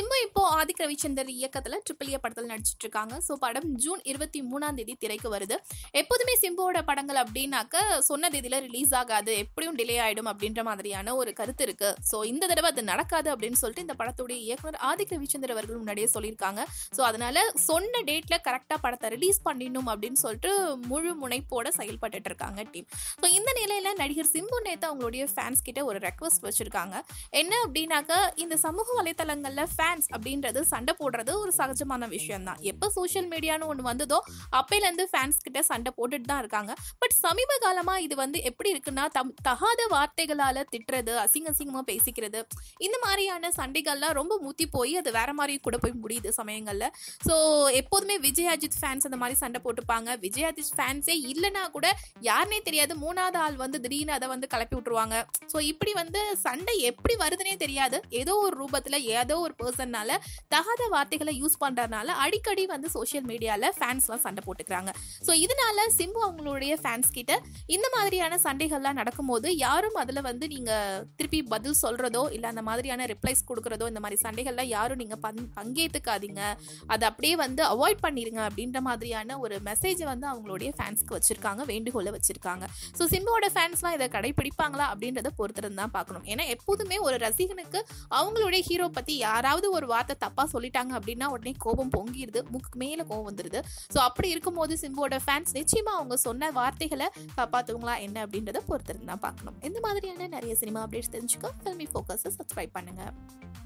சிம்பு இப்போ ஆதிக் ரவிச்சந்தர் இயக்கத்துல triple A படத்தில் நடிச்சிட்டு இருக்காங்க ஸோ படம் ஜூன் இருபத்தி மூணாம் தேதி திரைக்கு வருது எப்போதுமே சிம்புவோட படங்கள் அப்படின்னாக்க சொன்ன தேதியில ரிலீஸ் ஆகாது எப்படியும் டிலே ஆயிடும் அப்படின்ற மாதிரியான ஒரு கருத்து இருக்கு ஸோ இந்த தடவை அது நடக்காது அப்படின்னு சொல்லிட்டு இந்த படத்துடைய இயக்குனர் ஆதிக் ரவிச்சந்தர் அவர்கள் முன்னாடியே சொல்லியிருக்காங்க ஸோ அதனால சொன்ன டேட்ல கரெக்டா படத்தை ரிலீஸ் பண்ணிடணும் அப்படின்னு சொல்லிட்டு முழு முனைப்போட செயல்பட்டுட்டு இருக்காங்க டீம் ஸோ இந்த நிலையில நடிகர் சிம்பு நேத்து அவங்களுடைய ஃபேன்ஸ் கிட்ட ஒரு ரெக்வஸ்ட் வச்சிருக்காங்க என்ன அப்படின்னாக்க இந்த சமூக வலைத்தளங்கள்ல ஃபேன்ஸ் அப்படின்றது சண்டை போடுறது ஒரு சகஜமான விஷயம் தான் எப்போ சோஷியல் மீடியான்னு ஒன்று வந்ததோ அப்பையிலேருந்து ஃபேன்ஸ் கிட்ட சண்டை போட்டுட்டு தான் இருக்காங்க பட் சமீப காலமா இது வந்து எப்படி இருக்குன்னா தம் தகாத வார்த்தைகளால திட்டுறது அசிங்க அசிங்கமா பேசிக்கிறது இந்த மாதிரியான சண்டைகள்லாம் ரொம்ப முத்தி போய் அது வேற மாதிரி கூட போய் முடியுது சமயங்கள்ல ஸோ எப்போதுமே விஜய் அஜித் ஃபேன்ஸ் அந்த மாதிரி சண்டை போட்டுப்பாங்க விஜய் அஜித் ஃபேன்ஸே இல்லைன்னா கூட யாருனே தெரியாது மூணாவது ஆள் வந்து திடீர்னு அதை வந்து கிளப்பி விட்டுருவாங்க ஸோ இப்படி வந்து சண்டை எப்படி வருதுன்னே தெரியாது ஏதோ ஒரு ரூபத்தில் ஏதோ ஒரு பர்சன்னால தகாத வார்த்தைகளை யூஸ் பண்ணுறதுனால அடிக்கடி வந்து சோஷியல் மீடியாவில் ஃபேன்ஸ்லாம் சண்டை போட்டுக்கிறாங்க ஸோ இதனால சிம்பு அவங்களுடைய ஃபேன்ஸ் கிட்ட இந்த மாதிரியான சண்டைகள்லாம் நடக்கும்போது யாரும் அதில் வந்து நீங்கள் திருப்பி பதில் சொல்கிறதோ இல்லை அந்த மாதிரியான ரிப்ளைஸ் கொடுக்குறதோ இந்த மாதிரி சண்டைகள்லாம் யாரும் நீங்கள் பங் பங்கேற்றுக்காதீங்க அதை அப்படியே வந்து அவாய்ட் பண்ணிடுங்க அப்படின்ற மாதிரியான ஒரு மெசேஜை வந்து அவங்களுடைய ஃபேன்ஸ்க்கு வச்சுருக்காங்க வேண்டுகோளை வச்சுருக்காங்க ஸோ சிம்புவோட ஃபேன்ஸ்லாம் இதை கடைப்பிடிப்பாங்களா அப்படின்றத பொறுத்திருந்து தான் பார்க்கணும் ஏன்னா எப்போதுமே ஒரு ரசிகனுக்கு அவங்களுடைய ஹீரோ பற்றி யாராவது ஒரு வார்த்தை தப்பாக சொல்லிட்டாங்க அப்படின்னா உடனே கோபம் பொங்கிடுது முக்கு மேலே கோபம் வந்துடுது ஸோ அப்படி இருக்கும்போது சிம்புவோட ஃபேன்ஸ் நிச்சயமாக அவங்க சொன்ன வார்த்தைகளை காப்பாற்றுவங்களா என்ன அப்படின்றத பொறுத்திருந்து தான் பார்க்கணும் இந்த மாதிரியான நிறைய சினிமா அப்டேட்ஸ் தெரிஞ்சுக்க ஃபில்மி ஃபோக்கஸை சப்ஸ்கிரைப் பண்ணுங்கள்